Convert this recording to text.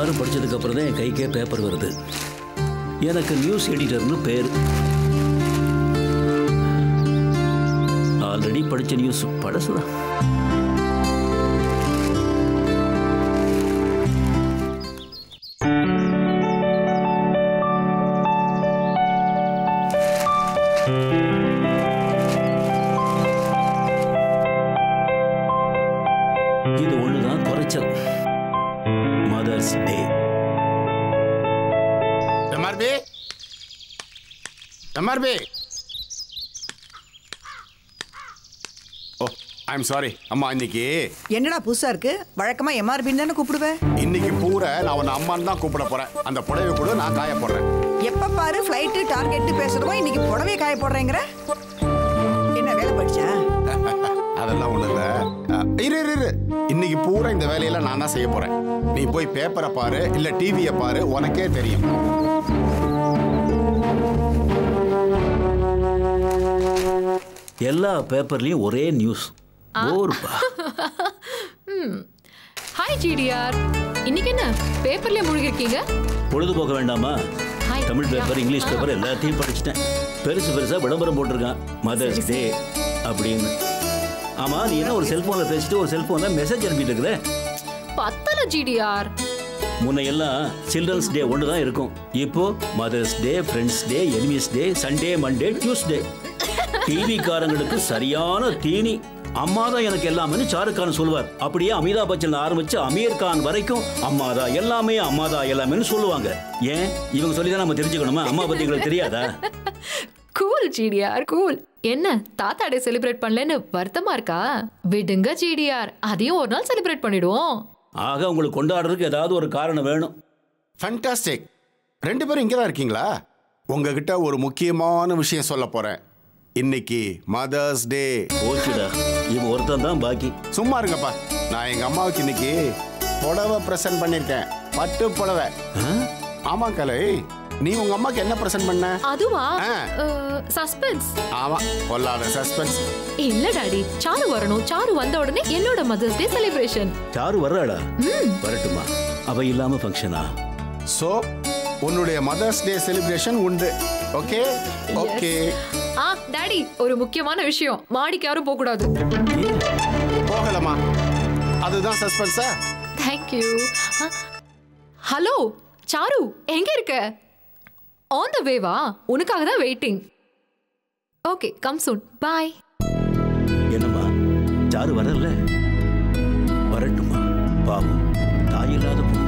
எல்லாரும் படிச்சதுக்கு அப்புறம் தான் என் கைக்கே பேப்பர் வருது எனக்கு நியூஸ் எடிட்டர்னு பேர் ஆல்ரெடி படிச்ச நியூஸ் பழசுதான் இது ஒண்ணுதான் குறைச்சல் mother's day MRP MRP oh I'm sorry அம்மா இன்னைக்கு என்னடா புதுசா இருக்கு வழக்கமா எம்ஆர்பின்னு தானே கூப்பிடுவேன் இன்னைக்கு பூரா நான் உன்னை அம்மான்னு தான் கூப்பிட போறேன் அந்த புடவை கூட நான் காய போடுறேன் எப்ப பாரு ஃப்ளைட்டு டார்கெட் பேசுறோம் இன்னைக்கு புடவை காய போடுறேங்கிற என்ன வேலை படிச்சா அதெல்லாம் ஒண்ணு இல்ல அஹ், இரு இரு இரு இன்னைக்கு பூரா இந்த வேலையெல்லாம் நான் தான் செய்ய போறேன் நீ போய் பேப்பரை பாரு இல்ல டிவியை பாரு உனக்கே தெரியும் எல்லா பேப்பர்லயும் ஒரே நியூஸ் போருப்பா ஹாய் ஜிடிஆர் இன்னைக்கு என்ன பேப்பர்லயே முழுகிருக்கீங்க பொழுதுபோக்க வேண்டாமா hi. Tamil paper English paper எல்லாத்தையும் படிச்சிட்டேன் பெருசு பெருசா விளம்பரம் போட்டிருக்கான் மதர்ஸ் டே அப்படின்னு ஆமா நீ என்ன ஒரு செல்போன்ல பேசிட்டு ஒரு செல்போன்ல மெசேஜ் அனுப்பிட்டு இருக்குதே பத்தல ஜிடிஆர் முன்ன எல்லாம் சில்ட்ரன்ஸ் டே ஒன்று தான் இருக்கும் இப்போ mother's day friends day enemies day Sunday Monday Tuesday TV காரங்களுக்கு சரியான தீனி அம்மா தான் எனக்கு எல்லாமே ஷாருக் சொல்லுவார் அப்படியே அமிதாப் பச்சன் ஆரம்பிச்சு அமீர் கான் வரைக்கும் அம்மா தான் எல்லாமே அம்மா தான் எல்லாமேன்னு சொல்லுவாங்க ஏன் இவங்க சொல்லி தான் நம்ம தெரிஞ்சுக்கணுமா அம்மா பத்தி எங்களுக்கு தெரியாதா கூல் ஜிடிஆர் கூல் என்ன தாத்தா டே செலிப்ரேட் பண்ணலன்னு வருத்தமா இருக்கா விடுங்க ஜிடிஆர் அதையும் ஒரு நாள் செலிப்ரேட் பண்ணிடுவோம் ஆக உங்களுக்கு கொண்டாடுறதுக்கு ஏதாவது ஒரு காரணம் வேணும் ஃபண்டாஸ்டிக் ரெண்டு பேரும் இங்கே தான் இருக்கீங்களா உங்ககிட்ட ஒரு முக்கியமான விஷயம் சொல்ல போறேன் இன்னைக்கு மதர்ஸ் டே போச்சுடா இவன் ஒருத்தன் தான் பாக்கி சும்மா இருங்கப்பா நான் எங்க அம்மாவுக்கு இன்னைக்கு புடவை ப்ரெசன்ட் பண்ணியிருக்கேன் பட்டு புடவை ஆமா கலை நீ உங்க அம்மாக்கு என்ன ப்ரெசன்ட் பண்ண அதுவா ஆ. சஸ்பென்ஸ் ஆமா பொல்லாத சஸ்பென்ஸ் இல்ல டாடி சாரு வரணும் சாரு வந்த உடனே என்னோட மதர்ஸ் டே செலிப்ரேஷன் யாரு வர்றாளா வரட்டுமா அவ இல்லாம ஃபங்க்ஷனா ஸோ உன்னுடைய மதர்ஸ் டே செலிப்ரேஷன் உண்டு ஓகே ஓகே ஆ டாடி ஒரு முக்கியமான விஷயம் மாடிக்கு யாரும் போக கூடாது போகலாமா அதுதான் சஸ்பென்ஸா தேங்க்யூ ஹலோ சாரு எங்க இருக்க ஆன் த வேவா உனக்காக தான் waiting okay come soon bye என்னம்மா சாரு வரல வரட்டுமா பாவம் தாய் இல்லாத பொண்ணு